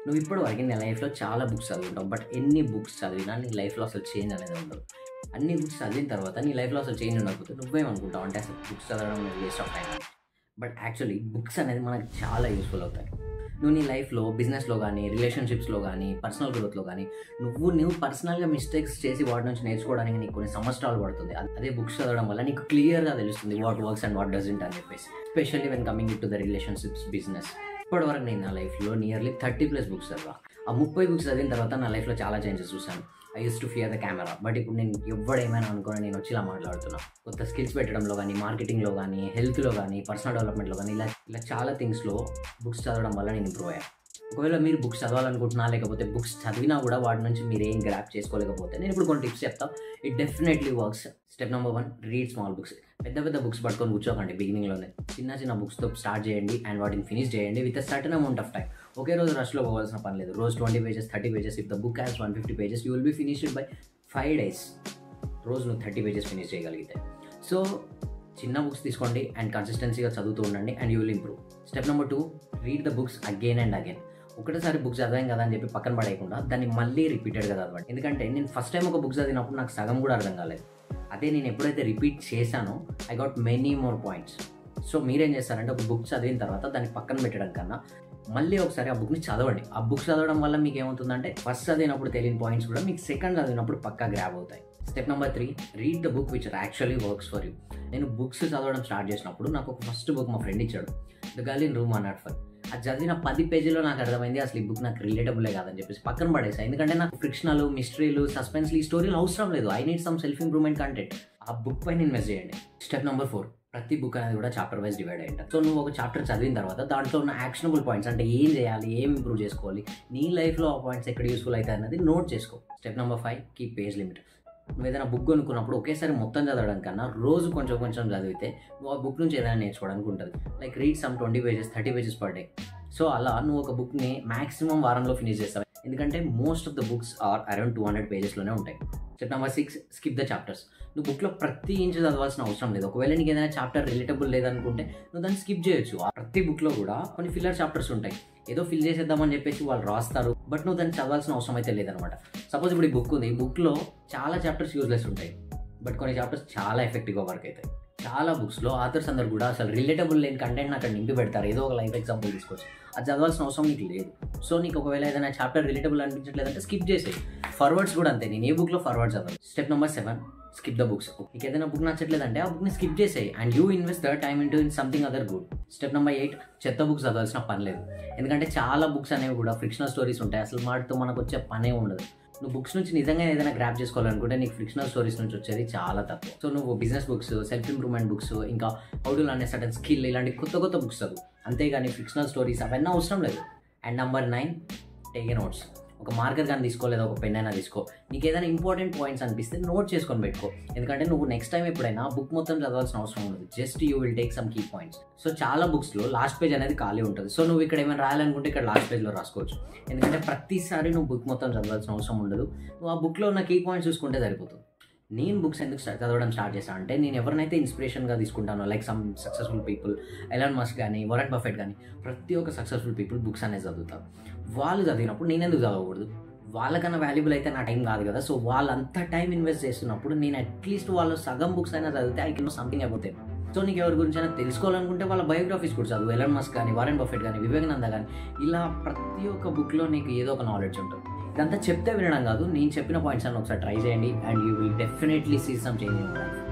నువ్వు ఇప్పటి వరకు నీ లైఫ్లో చాలా బుక్స్ చదువుంటావు బట్ ఎన్ని బుక్స్ చదివినా నీ లైఫ్లో అసలు చేంజ్ అనేది ఉండదు అన్ని బుక్స్ చదివిన తర్వాత నీ లైఫ్లో అసలు చేంజ్ ఉండకపోతే నువ్వేమనుకుంటావు అంటే అసలు బుక్స్ చదవడం waste of time but actually books అనేది మనకు చాలా యూస్ఫుల్ అవుతాయి నువ్వు నీ లైఫ్లో బిజినెస్లో కానీ రిలేషన్షిప్స్లో కానీ పర్సనల్ గ్రోత్లో కానీ నువ్వు నువ్వు పర్సనల్గా మిస్టేక్స్ చేసి వాటి నుంచి నేర్చుకోవడానికి నీకు కొన్ని సంవత్సరాలు పడుతుంది అ- అదే బుక్స్ చదవడం వల్ల నీకు క్లియర్గా తెలుస్తుంది what works and what doesn't అని చెప్పేసి specially when coming to the relationships business ఇప్పటివరకు నేను నా లైఫ్లో నియర్లీ థర్టీ ప్లస్ బుక్స్ చదివా ఆ ముప్పై బుక్స్ చదివిన తర్వాత నా లైఫ్లో చాలా చేంజెస్ చూసాను I use to fear the camera but ఇప్పుడు నేను ఎవడేమైనా అనుకోని నేను వచ్చి ఇలా మాట్లాడుతున్నా కొత్త స్కిల్స్ పెట్టడంలో కానీ మార్కెటింగ్లో కానీ హెల్త్లో కానీ పర్సనల్ డెవలప్మెంట్లో కానీ ఇలా ఇలా చాలా థింగ్స్లో బుక్స్ చదవడం వల్ల నేను ఇంప్రూవ్ అయ్యాను ఒకవేళ మీరు బుక్స్ చదవాలనుకుంటున్నా లేకపోతే బుక్స్ చదివినా కూడా వాటి నుంచి మీరు ఏం గ్రాప్ చేసుకోలేకపోతే నేను ఇప్పుడు కొన్ని టిప్స్ చెప్తా it definitely works step number one read small books పెద్ద పెద్ద బుక్స్ పట్టుకొని కూర్చోకండి బిగినింగ్లోనే చిన్న చిన్న బుక్స్తో స్టార్ట్ చేయండి అండ్ వాటిని ఫినిష్ చేయండి with a certain amount of time ఒకే రోజు రష్లో పోవాల్సిన పని లేదు రోజు twenty pages thirty pages if the book has one fifty pages you will be finished by five days రోజు నువ్వు థర్టీ పేజెస్ ఫినిష్ చేయగలిగితే సో చిన్న బుక్స్ తీసుకోండి అండ్ కన్సిస్టెన్సీగా చదువుతూ ఉండండి and you will improve step number two read the books again and again ఒకటేసారి book చదివాం కదా అని చెప్పి పక్కన పడేయకుండా దాన్ని మళ్ళీ రిపీటెడ్గా చదవండి ఎందుకంటే నేను ఫస్ట్ టైం ఒక బుక్ చదివినప్పుడు నాకు సగం కూడా అర్థం కాలేదు అదే నేను ఎప్పుడైతే రిపీట్ చేశానో I got many more points so మీరేం చేస్తారంటే ఒక బుక్ చదివిన తర్వాత దాన్ని పక్కన పెట్టడం కన్నా మళ్ళీ ఒకసారి ఆ బుక్ని చదవండి ఆ బుక్ చదవడం వల్ల మీకు ఏమవుతుందంటే ఫస్ట్ చదివినప్పుడు తెలియని పాయింట్స్ కూడా మీకు సెకండ్ చదివినప్పుడు పక్కా గ్రాబ్ అవుతాయి step number three read the book which actually works for you నేను బుక్స్ చదవడం స్టార్ట్ చేసినప్పుడు నాకు ఒక ఫస్ట్ బుక్ మా ఫ్రెండ్ ఇచ్చాడు ద గర్ల్ ఇన్ రూమ్ అన్నట్ ఫర్ అది చదివిన పది పేజీలో నాకు అర్థమైంది అసలు ఈ బుక్ నాకు రిలేటబులే కాదని చెప్పేసి పక్కన పడేసా ఎందుకంటే నాకు ఫిక్షనల్ మిస్టరీలు సస్పెన్స్లు ఈ స్టోరీలు అవసరం లేదు I need some self improvement content ఆ బుక్ పైన ఇన్వెస్ట్ చేయండి స్టెప్ నెంబర్ ఫోర్ ప్రతి బుక్ అనేది కూడా చాప్టర్ వైజ్ డివైడ్ అయ్యింది సో నువ్వు ఒక చాప్టర్ చదివిన తర్వాత దాంట్లో ఉన్న యాక్షనబుల్ పాయింట్స్ అంటే ఏం చేయాలి ఏం ఇంప్రూవ్ చేసుకోవాలి నీ లైఫ్లో ఆ పాయింట్స్ ఎక్కడ యూస్ఫుల్ అవుతాయి అన్నది నోట్ చేసుకో step number five key page limit నువ్వు ఏదైనా బుక్ కొనుక్కున్నప్పుడు ఒకేసారి మొత్తం చదవడం కన్నా రోజు కొంచెం కొంచెం చదివితే నువ్వు ఆ బుక్ నుంచి ఏదైనా నేర్చుకోవడానికి ఉంటుంది like read some twenty pages thirty pages per day so అలా నువ్వు ఒక బుక్ని మాక్సిమం వారంలో ఫినిష్ చేస్తావు ఎందుకంటే most of the books are around two hundred పేజెస్లోనే ఉంటాయి step number six skip the chapters నువ్వు బుక్లో ప్రతి ఇంచు చదవాల్సిన అవసరం లేదు ఒకవేళ నీకు ఏదైనా చాప్టర్ రిలేటబుల్ లేదనుకుంటే నువ్వు దాన్ని స్కిప్ చేయొచ్చు ఆ ప్రతి బుక్లో కూడా కొన్ని ఫిల్లర్ చాప్టర్స్ ఉంటాయి ఏదో ఫిల్ చేసేద్దామని చెప్పేసి వాళ్ళు రాస్తారు బట్ నువ్వు దాన్ని చదవాల్సిన అవసరం అయితే లేదనమాట సపోజ్ ఇప్పుడు ఈ బుక్ ఉంది ఈ బుక్లో చాలా చాప్టర్స్ యూజ్లెస్ ఉంటాయి బట్ కొన్ని చాప్టర్స్ చాలా ఎఫెక్టివ్గా వర్క్ అవుతాయి చాలా బుక్స్లో ఆథర్స్ అందరు కూడా అసలు రిలేటబుల్ లేని కంటెంట్ అక్కడ నింపి పెడతారు ఏదో ఒక లైఫ్ ఎగ్జాంపుల్ తీసుకోవచ్చు అది చదవాల్సిన అవసరం నీకు లేదు సో నీకు ఒకవేళ ఏదైనా చాప్టర్ రిలేటబుల్ అనిపించట్లేదంటే స్కిప్ చేసేయి ఫార్వర్డ్స్ కూడా అంతే నేను ఏ బుక్లో ఫార్వర్డ్ చదవాలి step number seven skip the books నీకు ఏదైనా బుక్ నచ్చట్లేదంటే ఆ బుక్ని స్కిప్ చేసేయి and you invest the time into in something other good step number eight చెత్త బుక్స్ చదవాల్సిన పని లేదు ఎందుకంటే చాలా బుక్స్ అనేవి కూడా ఫ్రిక్షనల్ స్టోరీస్ ఉంటాయి అసలు వాటితో మనకు వచ్చే పనే ఉండదు నువ్వు బుక్స్ నుంచి నిజంగా ఏదైనా గ్రాప్ చేసుకోవాలనుకుంటే నీకు ఫ్రిక్షనల్ స్టోరీస్ నుంచి వచ్చేది చాలా తక్కువ సో నువ్వు business books self improvement books ఇంకా how to learn sudden skill ఇలాంటి కొత్త కొత్త బుక్స్ చదువు అంతేగాని ఫ్రిక్షనల్ స్టోరీస్ అవన్నీ అవసరం లేదు and number nine take a notes ఒక మార్కర్ కానీ తీసుకో లేదా ఒక పెన్ అయినా తీసుకో నీకు ఏదైనా ఇంపార్టెంట్ పాయింట్స్ అనిపిస్తే నోట్ చేసుకొని పెట్టుకో ఎందుకంటే నువ్వు నెక్స్ట్ టైం ఎప్పుడైనా బుక్ మొత్తం చదవాల్సిన అవసరం ఉండదు just you will take some key points so చాలా బుక్స్లో లాస్ట్ పేజ్ అనేది ఖాళీ ఉంటుంది సో నువ్వు ఇక్కడ ఏమైనా రాయాలనుకుంటే ఇక్కడ లాస్ట్ పేజ్లో రాసుకోవచ్చు ఎందుకంటే ప్రతిసారి నువ్వు బుక్ మొత్తం చదవాల్సిన అవసరం ఉండదు నువ్వు ఆ బుక్లో ఉన్న కీ పాయింట్స్ చూసుకుంటే సరిపోతుంది నేను బుక్స్ ఎందుకు స్టార్ట్ చదవడం స్టార్ట్ చేశాను అంటే నేను ఎవరినైతే ఇన్స్పిరేషన్గా తీసుకుంటానో like some successful people Elon Musk కానీ వరన్ బఫెట్ కానీ ప్రతి ఒక్క సక్సెస్ఫుల్ పీపుల్ బుక్స్ అనేది చదువుతారు వాళ్ళు చదివినప్పుడు నేను ఎందుకు చదవకూడదు వాళ్ళకన్నా వాల్యుబుల్ అయితే నా టైం కాదు కదా సో వాళ్ళంత టైం ఇన్వెస్ట్ చేస్తున్నప్పుడు నేను అట్లీస్ట్ వాళ్ళు సగం బుక్స్ అయినా చదివితే I can something about them so నీకు ఎవరి గురించి అయినా తెలుసుకోవాలనుకుంటే వాళ్ళ బయోగ్రఫీస్ కూడా చదువు ఎలన్ మస్క్ కానీ వారెన్ బఫెట్ కానీ వివేకానంద కానీ ఇలా ప్రతి ఒక్క బుక్లో నీకు ఏదో ఒక నాలెడ్జ్ ఉంటుంది ఇదంతా చెప్తే వినడం కాదు నేను చెప్పిన పాయింట్స్ అన్ని ఒకసారి ట్రై చేయండి and you will definitely see some change in life